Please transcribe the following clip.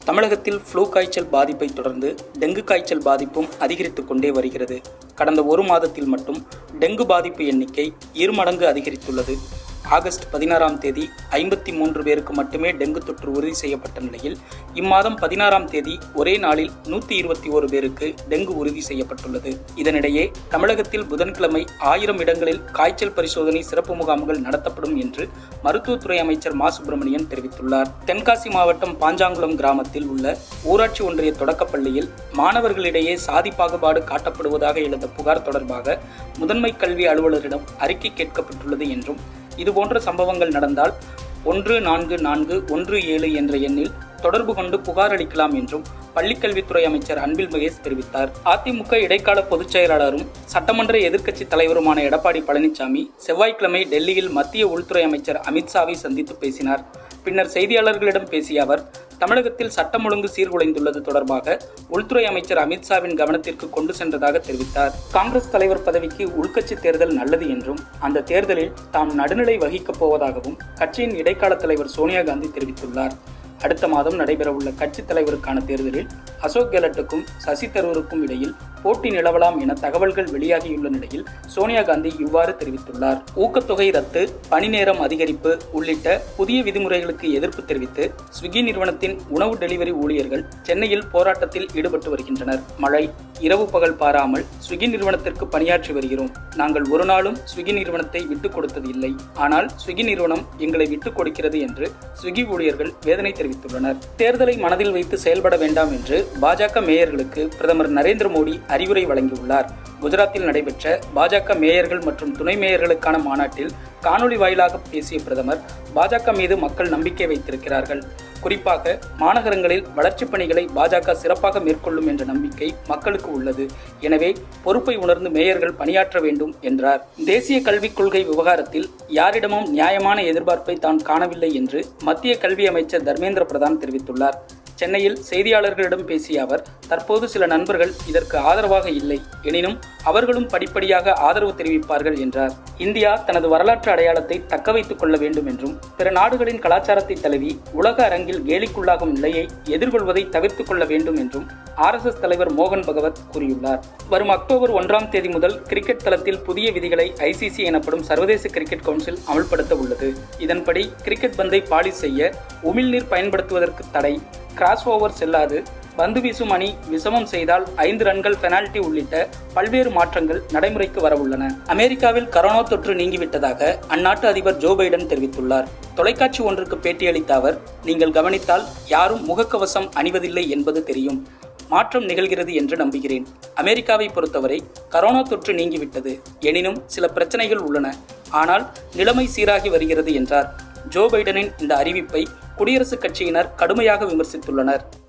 தமிழகத்தில் ஃப்ளூ காய்ச்சல் பாதிப்பை தொடர்ந்து டெங்கு காய்ச்சல் பாதிப்பும் அதிகரித்துக் கொண்டே வருகிறது கடந்த ஒரு மாதத்தில் மட்டும் டெங்கு பாதிப்பு எண்ணிக்கை இருமடங்கு அதிகரித்துள்ளது ஆகஸ்ட் பதினாறாம் தேதி ஐம்பத்தி மூன்று பேருக்கு மட்டுமே டெங்கு தொற்று உறுதி செய்யப்பட்ட நிலையில் இம்மாதம் பதினாறாம் தேதி ஒரே நாளில் நூற்றி இருபத்தி ஓரு பேருக்கு டெங்கு உறுதி செய்யப்பட்டுள்ளது இதனிடையே தமிழகத்தில் புதன்கிழமை ஆயிரம் இடங்களில் காய்ச்சல் பரிசோதனை சிறப்பு முகாம்கள் நடத்தப்படும் என்று மருத்துவத்துறை அமைச்சர் மா சுப்பிரமணியன் தெரிவித்துள்ளார் தென்காசி மாவட்டம் பாஞ்சாங்குளம் கிராமத்தில் உள்ள ஊராட்சி ஒன்றிய தொடக்கப்பள்ளியில் மாணவர்களிடையே சாதி பாகுபாடு காட்டப்படுவதாக எழுந்த புகார் தொடர்பாக முதன்மை கல்வி அலுவலரிடம் அறிக்கை கேட்கப்பட்டுள்ளது என்றும் இதுபோன்ற சம்பவங்கள் நடந்தால் ஒன்று நான்கு நான்கு ஒன்று ஏழு என்ற எண்ணில் தொடர்பு கொண்டு புகார் அளிக்கலாம் என்றும் பள்ளிக்கல்வித்துறை அமைச்சர் அன்பில் மகேஷ் தெரிவித்தார் அதிமுக இடைக்கால பொதுச் செயலாளரும் சட்டமன்ற எதிர்க்கட்சி தலைவருமான எடப்பாடி பழனிசாமி செவ்வாய்க்கிழமை டெல்லியில் மத்திய உள்துறை அமைச்சர் அமித்ஷாவை சந்தித்து பேசினார் பின்னர் செய்தியாளர்களிடம் பேசிய அவர் தமிழகத்தில் சட்டம் ஒழுங்கு சீர்குலைந்துள்ளது தொடர்பாக உள்துறை அமைச்சர் அமித்ஷாவின் கவனத்திற்கு கொண்டு சென்றதாக தெரிவித்தார் காங்கிரஸ் தலைவர் பதவிக்கு உள்கட்சி தேர்தல் நல்லது என்றும் அந்த தேர்தலில் தாம் நடுநிலை வகிக்கப் போவதாகவும் கட்சியின் இடைக்கால தலைவர் சோனியா காந்தி தெரிவித்துள்ளார் அடுத்த மாதம் நடைபெறவுள்ள கட்சித் தலைவருக்கான தேர்தலில் அசோக் கெலட்டுக்கும் சசி தரூருக்கும் இடையில் போட்டி நிலவலாம் என தகவல்கள் வெளியாகியுள்ள நிலையில் சோனியா காந்தி இவ்வாறு தெரிவித்துள்ளார் ஊக்கத்தொகை ரத்து பணி நேரம் அதிகரிப்பு உள்ளிட்ட புதிய விதிமுறைகளுக்கு எதிர்ப்பு தெரிவித்து ஸ்விக்கி நிறுவனத்தின் உணவு டெலிவரி ஊழியர்கள் சென்னையில் போராட்டத்தில் ஈடுபட்டு வருகின்றனர் மழை இரவு பகல் பாராமல் ஸ்விக்கி நிறுவனத்திற்கு பணியாற்றி வருகிறோம் நாங்கள் ஒரு நாளும் ஸ்விக்கி நிறுவனத்தை விட்டுக் கொடுத்தது இல்லை ஆனால் ஸ்விக்கி நிறுவனம் எங்களை விட்டுக் கொடுக்கிறது என்று ஸ்விக்கி ஊழியர்கள் வேதனை தெரிவித்துள்ளனர் தேர்தலை மனதில் வைத்து செயல்பட வேண்டாம் என்று பாஜக மேயர்களுக்கு பிரதமர் நரேந்திர மோடி அறிவுரை வழங்கியுள்ளார் குஜராத்தில் நடைபெற்ற பாஜக மேயர்கள் மற்றும் துணை மேயர்களுக்கான மாநாட்டில் காணொலி வாயிலாக பேசிய பிரதமர் பாஜக மீது மக்கள் நம்பிக்கை வைத்திருக்கிறார்கள் குறிப்பாக மாநகரங்களில் வளர்ச்சிப் பணிகளை பாஜக சிறப்பாக மேற்கொள்ளும் என்ற நம்பிக்கை மக்களுக்கு உள்ளது எனவே பொறுப்பை உணர்ந்து மேயர்கள் பணியாற்ற வேண்டும் என்றார் தேசிய கல்விக் கொள்கை விவகாரத்தில் யாரிடமும் நியாயமான எதிர்பார்ப்பை தான் காணவில்லை என்று மத்திய கல்வி அமைச்சர் தர்மேந்திர பிரதான் தெரிவித்துள்ளார் சென்னையில் செய்தியாளர்களிடம் பேசிய அவர் தற்போது சில நண்பர்கள் இதற்கு ஆதரவாக இல்லை எனினும் அவர்களும் படிப்படியாக ஆதரவு தெரிவிப்பார்கள் என்றார் இந்தியா தனது வரலாற்று அடையாளத்தை தக்க வைத்துக் கொள்ள வேண்டும் என்றும் பிற நாடுகளின் கலாச்சாரத்தை தழுவி உலக அரங்கில் கேலிக்குள்ளாகும் நிலையை எதிர்கொள்வதை தவிர்த்துக் கொள்ள வேண்டும் என்றும் ஆர்எஸ்எஸ் தலைவர் மோகன் பகவத் கூறியுள்ளார் வரும் அக்டோபர் ஒன்றாம் தேதி முதல் கிரிக்கெட் தளத்தில் புதிய விதிகளை ஐசிசி எனப்படும் சர்வதேச கிரிக்கெட் கவுன்சில் அமல்படுத்த உள்ளது இதன்படி கிரிக்கெட் பந்தை பாலிஷ் செய்ய உமிழ்நீர் பயன்படுத்துவதற்கு தடை கிராஸ் ஓவர் செல்லாது பந்து வீசும் அணி விஷமம் செய்தால் ஐந்து ரன்கள் பெனால்டி உள்ளிட்ட பல்வேறு மாற்றங்கள் நடைமுறைக்கு வரவுள்ளன அமெரிக்காவில் கரோனா தொற்று நீங்கிவிட்டதாக அந்நாட்டு அதிபர் ஜோ பைடன் தெரிவித்துள்ளார் தொலைக்காட்சி ஒன்றுக்கு பேட்டியளித்த அவர் நீங்கள் கவனித்தால் யாரும் முகக்கவசம் அணிவதில்லை என்பது தெரியும் மாற்றம் நிகழ்கிறது என்று நம்புகிறேன் அமெரிக்காவை பொறுத்தவரை கரோனா தொற்று நீங்கிவிட்டது எனினும் சில பிரச்சனைகள் உள்ளன ஆனால் நிலைமை சீராகி வருகிறது என்றார் ஜோ பைடனின் இந்த அறிவிப்பை குடியரசுக் கட்சியினர் கடுமையாக விமர்சித்துள்ளனர்